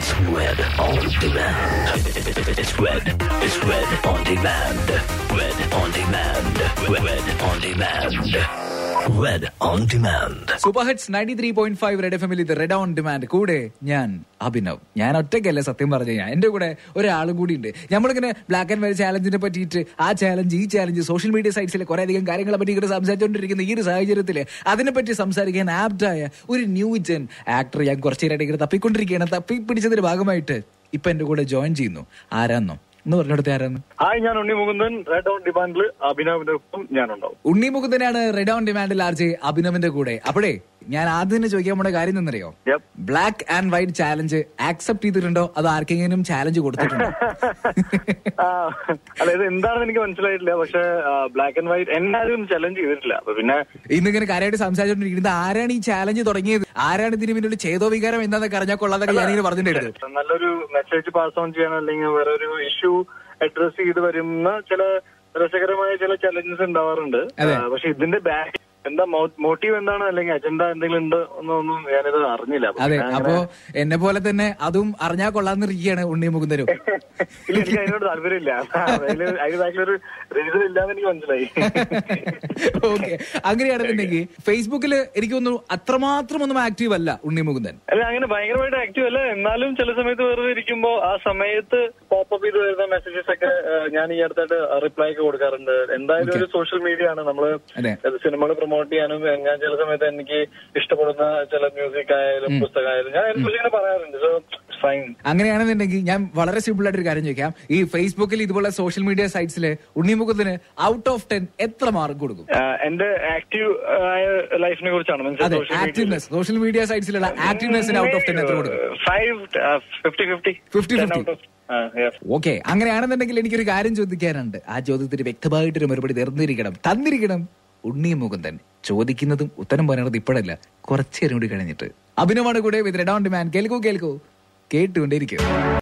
It's Red on demand. It's Red. It's Red on demand. Red on demand. Red on demand. Red on demand. Super hits ninety three point five red F എമ്മിൽ ഇത് red on demand കൂടെ ഞാൻ അഭിനവ് ഞാൻ ഒറ്റയ്ക്കല്ല സത്യം പറഞ്ഞു ഞാൻ എന്റെ കൂടെ ഒരാളും കൂടി ഉണ്ട് നമ്മളിങ്ങനെ ബ്ലാക്ക് ആൻഡ് വൈറ്റ് ചാലഞ്ചിനെ പറ്റിയിട്ട് ആ ചാലഞ്ച് ഈ ചാലഞ്ച് സോഷ്യൽ മീഡിയ സൈറ്റ്സിലെ കുറെ അധികം കാര്യങ്ങളെ പറ്റി ഇങ്ങനെ സംസാരിച്ചുകൊണ്ടിരിക്കുന്ന ഈ ഒരു സാഹചര്യത്തിൽ അതിനെപ്പറ്റി സംസാരിക്കാൻ ആപ്റ്റായ ഒരു ന്യൂ ജെൻ ആക്ടർ ഞാൻ കുറച്ചു നേരമായിട്ട് ഇങ്ങനെ തപ്പിക്കൊണ്ടിരിക്കുകയാണ് തപ്പി പിടിച്ചതിന്റെ ഭാഗമായിട്ട് ഇപ്പൊ എന്റെ കൂടെ ജോയിൻ ചെയ്യുന്നു ആരാന്നോ എന്ന് പറഞ്ഞിടത്ത് ആരാന്ന് ഹായ് ഞാൻ ഉണ്ണി മുകുന്ദൻ റെഡ് ഓൺ ഡിമാൻഡിൽ അഭിനവിന്റെ ഒപ്പം ഞാനുണ്ടാവും ഉണ്ണി മുകുന്ദനാണ് റെഡ് ഓൺ ഡിമാൻഡിൽ ആർജെ അഭിനവിന്റെ കൂടെ അപ്പോഴേ ഞാൻ ആദ്യം തന്നെ ചോദിക്കാൻ പോണ കാര്യം എന്നറിയോ Yep. Black and white challenge accept ചെയ്തിട്ടുണ്ടോ അത് ആർക്കെങ്കിലും ചാലഞ്ച് കൊടുത്തിട്ടുണ്ടോ ആ, അല്ല ഇത് എന്താണെന്ന് എനിക്ക് മനസ്സിലായിട്ടില്ല പക്ഷെ ബ്ലാക്ക് ആൻഡ് വൈറ്റ് എന്നാരും ചലഞ്ച് ചെയ്തിട്ടില്ല അപ്പൊ പിന്നെ ഇന്നിങ്ങനെ കാര്യമായിട്ട് സംസാരിച്ചോണ്ടിരിക്കുന്നത് ആരാണ് ഈ ചാലഞ്ച് തുടങ്ങിയത് ആരാണ് ഇതിന് പിന്നിൽ ചേതോ വികാരം എന്താന്നൊക്കെ അറിഞ്ഞാൽ കൊള്ളാതൊക്കെ ഞാനിങ്ങനെ പറഞ്ഞിട്ടുണ്ടായിരുന്നു നല്ലൊരു മെസ്സേജ് പാസ് ഓൺ ചെയ്യാൻ അല്ലെങ്കിൽ വേറെ ഒരു ഇഷ്യൂ അഡ്രസ് ചെയ്ത് വരുന്ന ചില രസകരമായ ചില ചലഞ്ചസ് ഉണ്ടാവാറുണ്ട് അതെ. ആ, പക്ഷെ ഇതിന്റെ ബാക്ക് എന്താ മോട്ടീവ് എന്താണ് അല്ലെങ്കിൽ അജണ്ട എന്തെങ്കിലും ഉണ്ട് എന്നൊന്നും ഞാനിത് അറിഞ്ഞില്ല അപ്പൊ അതെ പിന്നെ അപ്പോ അങ്ങനെ- എന്നെ പോലെ തന്നെ അതും അറിഞ്ഞാൽ കൊള്ളാന്നിരിക്കുകയാണ് ഉണ്ണി മുകുന്ദരും ഇല്ല എനിക്ക് അതിനോട് താല്പര്യമില്ല അതില് അതിന് ബാക്കിലൊരു റീസൺ ഇല്ലാന്ന് എനിക്ക് മനസ്സിലായി ഓക്കെ അങ്ങനെയാണെന്നുണ്ടെങ്കിൽ ഫേസ്ബുക്കിൽ എനിക്ക് തോന്നുന്നു അത്രമാത്രം ഒന്നും ആക്റ്റീവ് അല്ല ഉണ്ണി മുകുന്ദൻ അല്ല അങ്ങനെ ഭയങ്കരമായിട്ട് ആക്റ്റീവ് അല്ല എന്നാലും ചില സമയത്ത് വെറുതെ ഇരിക്കുമ്പോ ആ സമയത്ത് പോപ്പപ്പ് ചെയ്ത് വരുന്ന മെസ്സേജസ് ഒക്കെ ആ, ഞാൻ ഈ അടുത്തായിട്ട് റിപ്ലൈ ഒക്കെ കൊടുക്കാറുണ്ട് എന്തായാലും ഒരു സോഷ്യൽ മീഡിയ ആണ് നമ്മള് അതെ. സിനിമകൾ പ്രൊമോട്ട് ചെയ്യാനും ഞാൻ ചില സമയത്ത് എനിക്ക് ഇഷ്ടപ്പെടുന്ന ചില മ്യൂസിക് ആയാലും പുസ്തകമായാലും ഞാൻ അതിനെക്കുറിച്ച് ഇങ്ങനെ പറയാറുണ്ട് സോ ഫൈൻ അങ്ങനെയാണെന്നുണ്ടെങ്കിൽ ഞാൻ വളരെ സിമ്പിൾ ആയിട്ട് ഒരു കാര്യം ചോദിക്കാം ഈ ഫേസ്ബുക്കിൽ ഇതുപോലെ സോഷ്യൽ മീഡിയ സൈറ്റ്സിൽ ഉണ്ണിമുഖത്തിന് ഔട്ട് ഓഫ് ടെൻ എത്ര മാർക്ക് കൊടുക്കും എന്റെ ആക്റ്റീവ് ആയ ലൈഫിനെ കുറിച്ചാണ് അതെ social media activeness social media സൈറ്റ്സിലുള്ള ആക്റ്റീവ്നെസ്സിന് ഔട്ട് ഓഫ് ടെൻ എത്ര കൊടുക്കും ഫൈവ് ഫിഫ്റ്റി ഫിഫ്റ്റി 50-50. ഓക്കെ അങ്ങനെയാണെന്നുണ്ടെങ്കിൽ എനിക്കൊരു കാര്യം ചോദിക്കാനുണ്ട് ആ ചോദ്യത്തിന് വ്യക്തമായിട്ടൊരു മറുപടി തീർന്നിരിക്കണം തന്നിരിക്കണം ഉണ്ണി മുകുന്ദൻ ചോദിക്കുന്നതും ഉത്തരം പറയണത് ഇപ്പോഴല്ല കുറച്ചേരം കൂടി കഴിഞ്ഞിട്ട് അഭിനവാണ് കൂടെ വിത്ത് റെഡ് ഓൺ ഡിമാൻഡ് കേൾക്കൂ കേൾക്കൂ കേട്ടുകൊണ്ടേയിരിക്കും